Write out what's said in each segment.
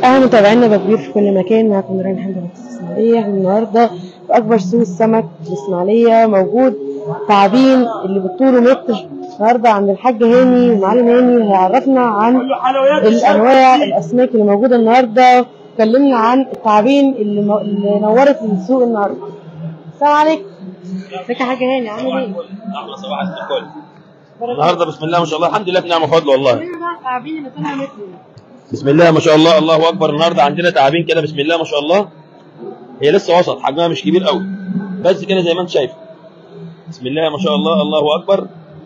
أهلا متابعينا بكبير في كل مكان معكم نوران حمد من الإسماعيلية احنا النهاردة في أكبر سوق السمك في الإسماعيلية موجود تعابين اللي بطوله متر النهاردة عند الحاج هاني ومعلم هاني هيعرفنا عن الأنواع الأسماك اللي موجودة النهاردة اتكلمنا عن التعابين اللي, مو... اللي نورت السوق النهاردة السلام عليكم ازيك يا حاج هاني عامل ايه؟ احلى صباح الكل النهارده بسم الله ما شاء الله الحمد لله في نعمه وفضل والله كلمنا بقى التعابين اللي طلع متر بسم الله ما شاء الله الله اكبر النهارده عندنا تعابين كده بسم الله ما شاء الله هي لسه وسط حجمها مش كبير قوي بس كده زي ما انت شايف بسم الله ما شاء الله الله اكبر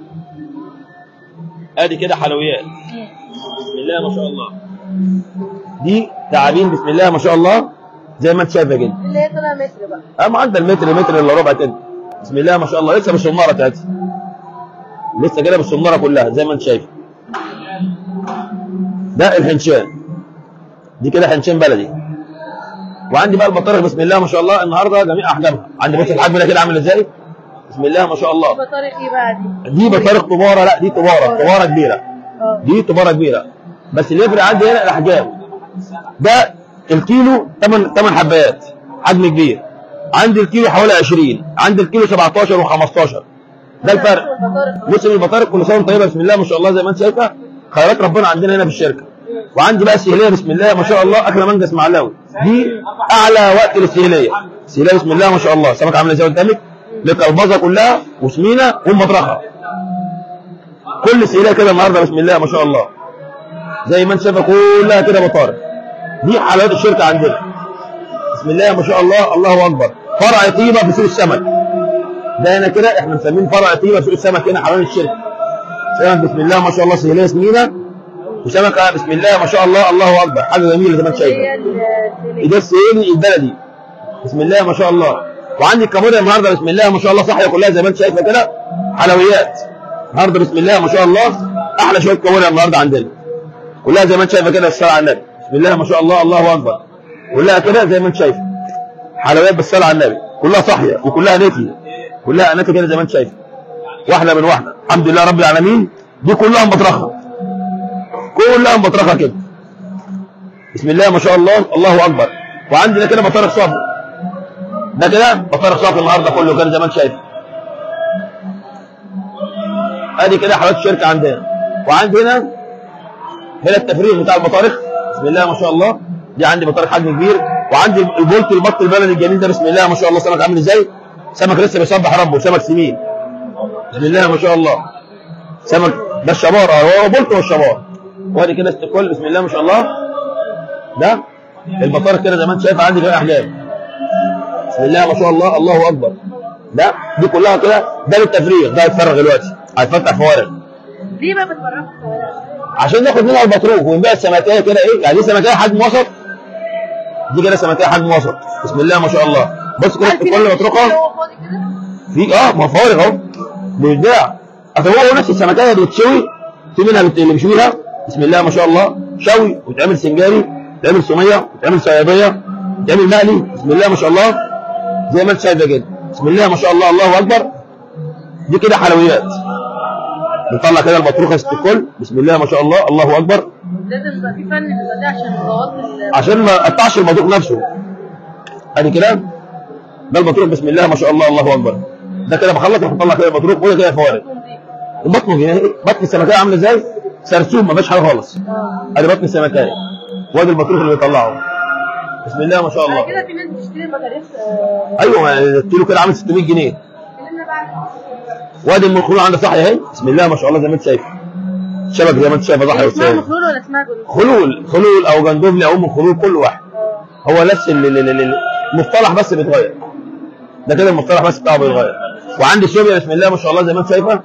ادي كده حلويات بسم الله ما شاء الله دي تعابين بسم الله ما شاء الله زي ما انت شايفه كده اللي هي طلع متر بقى اما عندها المتر متر الا ربع كده بسم الله ما شاء الله لسه بالصناره بتاعتها لسه كده بالصناره كلها زي ما انت شايف ده الحنشان دي كده حنشان بلدي وعندي بقى البطارخ بسم الله ما شاء الله النهارده جميع احجامها عندي بص الحجم ده كده عامل ازاي بسم الله ما شاء الله بطارق ايه بقى دي؟ دي بطارخ طباره لا دي طباره طباره كبيره اه دي طباره كبيره بس اللي يفرق عندي هنا الاحجام ده الكيلو 8 8 حبات حجم كبير عندي الكيلو حوالي 20 عندي الكيلو 17 و15 ده الفرق البطارق موسم البطارق كل سنه وانت طيبه بسم الله ما شاء الله زي ما انت شايفه خيرات ربنا عندنا هنا في الشركه وعندي بقى السهليه بسم الله ما شاء الله اكله مانجا اسماعيلاوي دي اعلى وقت للسهليه السهليه بسم الله ما شاء الله سمك عامله ازاي قدامك البظه كلها وسمينه والمطرخه كل سهليه كده النهارده بسم الله ما شاء الله زي ما انت شايفه كلها كده بطارق دي حلويات الشركه عندنا بسم الله ما شاء الله الله اكبر فرع طيبه في سوق السمك ده هنا كده احنا مسمين فرع طيبه في سوق السمك هنا حوالين الشركه سمك بسم الله ما شاء الله سهليه سمينه وسمكه بسم الله ما شاء الله الله اكبر حاجه جميله زي ما انت شايفه هي ال- ده السهيلي البلدي بسم الله ما شاء الله وعندي الكابوريا النهارده بسم الله ما شاء الله صحيه كلها زي ما انت شايفه كده حلويات النهارده بسم الله ما شاء الله احلى شويه كابوريا النهارده عندنا كلها زي ما انت شايفه كده الصلاه على النبي بسم الله ما شاء الله الله اكبر كلها كده زي ما انت شايفه حلويات بالصلاه على النبي كلها صحيه وكلها نتي كلها نتي كده زي ما انت شايفه واحده من واحده الحمد لله رب العالمين دي كلها مبطرخه كلها مبطرخه كده بسم الله ما شاء الله الله اكبر وعندنا كده بطارخ صافي ده كده بطارخ صافي النهارده كله كده زي ما انت شايف ادي كده حلويات الشركه عندنا وعندي هنا هنا التفريغ بتاع البطارخ بسم الله ما شاء الله دي عندي بطارخ حجم كبير وعندي البولت البط البلدي الجميل ده بسم الله ما شاء الله سمك عامل ازاي سمك لسه بيسبح ربه سمك سمين بسم الله ما شاء الله سمك ده الشبار اه هو بولت والشبار وادي كده استقل بسم الله ما شاء الله ده البطارخ كده زي ما انت شايف عندي كده احجام بسم الله ما شاء الله الله اكبر ده دي كلها كده ده للتفريغ ده هيتفرغ دلوقتي هيتفتح فوارغ ليه بقى بتفرقوا عشان ناخد منها البطروخ ونبيع السمكيه كده ايه يعني دي سمكيه حجم وسط دي كده سمكيه حجم وسط بسم الله ما شاء الله بص كده كل بطروخه هو فاضي كده في اه ما فوارغ اهو بيتباع اصل هو نفس السمكيه اللي بتشوي في منها بت- اللي بيشويها بسم الله ما شاء الله شوي وتعمل سنجاري وتعمل صينيه وتعمل صياديه وتعمل مقلي بسم الله ما شاء الله زي ما انت شايفه كده بسم الله ما شاء الله الله اكبر دي كده حلويات بنطلع كده البطروخه ست الكل بسم الله ما شاء الله الله اكبر لازم يبقى في فن بيبقى ده عشان يبوظ ال- عشان ما قطعش البطروخ نفسه ادي كده ده البطروخ بسم الله ما شاء الله الله اكبر ده كده بخلص بطلع كده البطروخ وده كده فوارغ بطنه يعني بطن السمكيه عامله ازاي؟ سرسوم ما فيش حاجه خالص ادي بطن السمكيه وادي البطروخ اللي بيطلعه بسم الله ما شاء الله على كده في ناس بتشتري بطاريق آه، ايوه ما الكيلو كده عامل 600 جنيه كلمنا بقى وادي ام الخلول عندها صحي اهي بسم الله ما شاء الله زي ما انت شايف شبك زي ما انت شايفه صحي اسمها وسام مخلول ولا اسمها جلوس؟ خلول خلول او جندوفلي او ام خلول كل واحد هو نفس ال- ال- ال- ال- المصطلح بس بيتغير ده كده المصطلح بس بتاعه بيتغير وعندي سوريا بسم الله ما شاء الله زي ما انت شايفه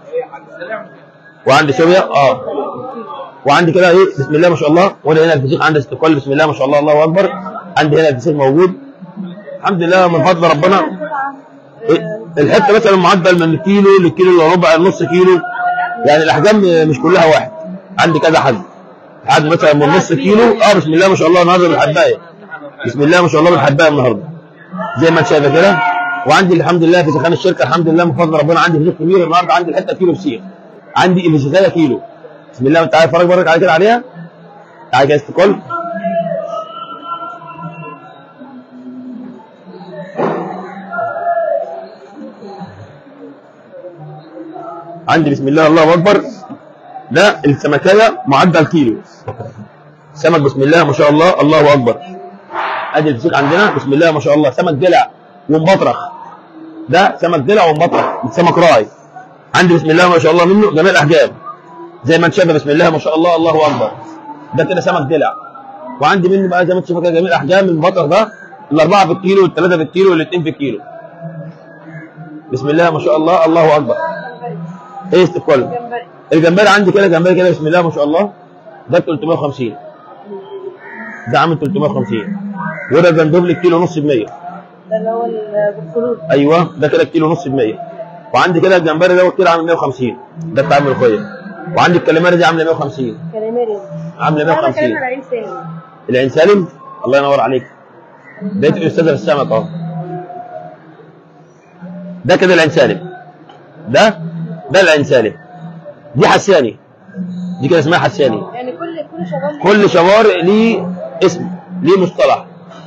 وعندي سوريا اه وعندي كده ايه بسم الله ما شاء الله وانا هنا الفسيخ عندي استقبال بسم الله ما شاء الله الله اكبر عندي هنا الفسيخ موجود الحمد لله من فضل ربنا إيه، الحته مثلا معدل من كيلو لكيلو الا ربع نص كيلو يعني الاحجام مش كلها واحد عندي كذا حجم حجم مثلا من نص كيلو اه بسم الله ما شاء الله النهارده بالحبايه بسم الله ما شاء الله بالحبايه النهارده زي ما انت شايفه كده وعندي الحمد لله في سخان الشركه الحمد لله من فضل ربنا عندي فسيخ كبير النهارده عندي الحته كيلو فسيخ عندي الفسيخيه كيلو بسم الله انت عارف فرج برك على كده عليها تعالى كده استقل عندي بسم الله الله اكبر ده السمكيه معدل كيلو سمك بسم الله ما شاء الله الله اكبر ادي الفسيخ عندنا بسم الله ما شاء الله سمك دلع ومبطرخ ده سمك دلع ومبطرخ سمك راعي عندي بسم الله ما شاء الله منه جميع الاحجام زي ما انت شايف بسم الله ما شاء الله الله اكبر ده كده سمك دلع وعندي منه بقى زي ما انت شايف كده جميع الاحجام المبطرخ ده الاربعه في الكيلو والثلاثه في الكيلو والاثنين في الكيلو بسم الله ما شاء الله الله اكبر ايه استقبال جمبري الجمبري عندي كده جمبري كده بسم الله ما شاء الله ده 350 ده عامل 350 وده جندوبلي كيلو ونص ب 100 ده اللي هو البرفلوت ايوه ده كده كيلو ونص ب 100 وعندي كده الجمبري ده كيلو عامل 150 ده بتاع الملوخيه وعندي الكاليماري دي عامله 150 كاليماري عامله انا 150 بتكلم على عين سالم العين سالم الله ينور عليك بقيت الاستاذه في السمك اهو ده كده العين سالم ده ده العين سالم دي حساني دي كده اسمها حساني يعني كل كل شغال كل شوارع ليه اسم ليه مصطلح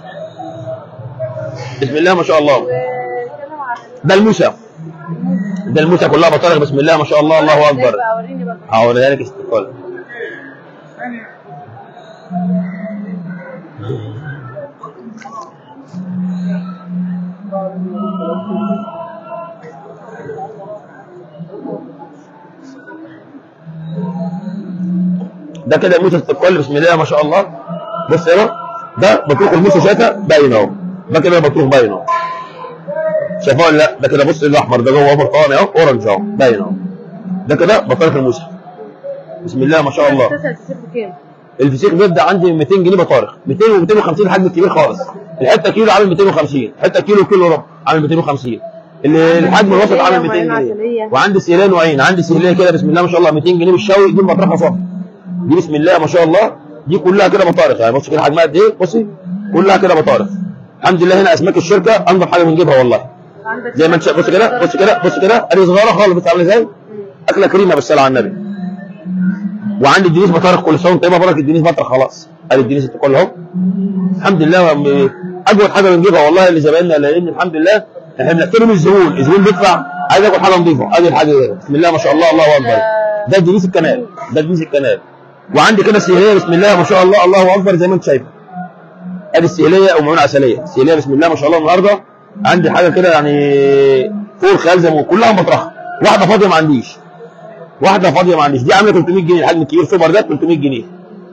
بسم الله ما شاء الله واتكلم على ده الموسى ده الموسى كلها بطارخ بسم الله ما شاء الله الله اكبر بقى وريني بقى هوريها لك استقبال ده كده موسى استقبال بسم الله ما شاء الله بص هنا ده بطروخ الموسى شايفها باين اهو ده كده بطروخ باين اهو شايفاه ولا لا ده كده بص الاحمر ده جوه برتقاني اهو اورنج اهو باين اهو ده كده بطارخ الموسى بسم الله ما شاء الله تسأل تسيب بكام؟ الفسيخ بيبدا عندي من 200 جنيه بطارخ 200 و 250 الحجم الكبير خالص الحته كيلو عامل 250 حته كيلو كيلو ربع عامل 250 اللي الحجم الوسط عامل 200 وعين جنيه عسلية. وعندي سيلان وعين عندي سيليه كده بسم الله ما شاء الله 200 جنيه بالشوي دي بطرخه صفر دي بسم الله ما شاء الله دي كلها كده بطارخ يعني بص كده حجمها قد ايه بصي كلها كده بطارخ الحمد لله هنا اسماك الشركه انضف حاجه بنجيبها والله عندك زي ما انت شايف بص كده بص كده بص كده ادي صغيره خالص بس عامله ازاي اكله كريمه بالصلاه على النبي وعندي الدنيس بطارخ كل سنه وانت طيبه بركه الدنيس بطرخ خلاص ادي الدنيس كله اهو الحمد لله م- اجود حاجه بنجيبها والله اللي زبايننا لان الحمد لله احنا بنحترم الزبون الزبون بيدفع عايز ياكل حاجه نظيفه ادي الحاجه كده بسم الله ما شاء الله الله اكبر ده الدنيس الكنال ده الدنيس الكنال وعندي كده سهليه بسم الله ما شاء الله الله اكبر زي ما انت شايف ادي السهليه او معونه عسليه السهليه بسم الله ما شاء الله النهارده عندي حاجه كده يعني فوق الخيال زي ما بقول. كلها مطرحه واحده فاضيه ما عنديش واحده فاضيه ما عنديش دي عامله 300 جنيه الحجم الكبير سوبر ده 300 جنيه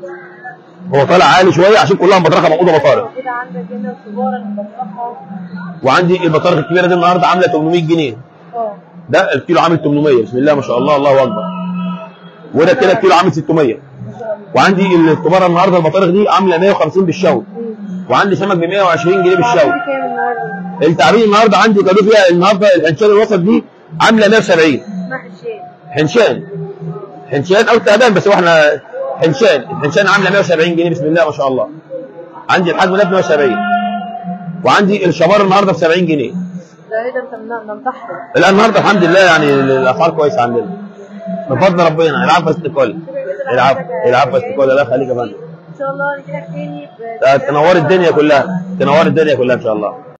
هو طالع عالي شويه عشان كلها مطرحه موجوده بطارخ كده عندك هنا الصغار اللي بطلعها وعندي البطارخ الكبيره دي النهارده عامله 800 جنيه اه ده الكيلو عامل 800 بسم الله ما شاء الله الله اكبر وده كده الكيلو عامل 600 وعندي الكبار النهارده البطارخ دي عامله 150 بالشوي وعندي سمك ب 120 جنيه بالشوي كام النهارده؟ التعبين النهارده عندي قالوا فيها النهارده الحنشان الوسط دي عامله 170 محشي حنشان حنشان او تعبان بس هو احنا حنشان الحنشان عامله 170 جنيه بسم الله ما شاء الله عندي الحجم ده ب 170 وعندي الشبار النهارده ب 70 جنيه ده ايه ده انت من- منطحه لا النهارده الحمد لله يعني الاسعار كويسه عندنا بفضل ربنا العفو استقبال العفو العفو استقبال الله يخليك يا فندم ان شاء الله نجيلك تاني ب- تنور الدنيا كلها تنور الدنيا كلها ان شاء الله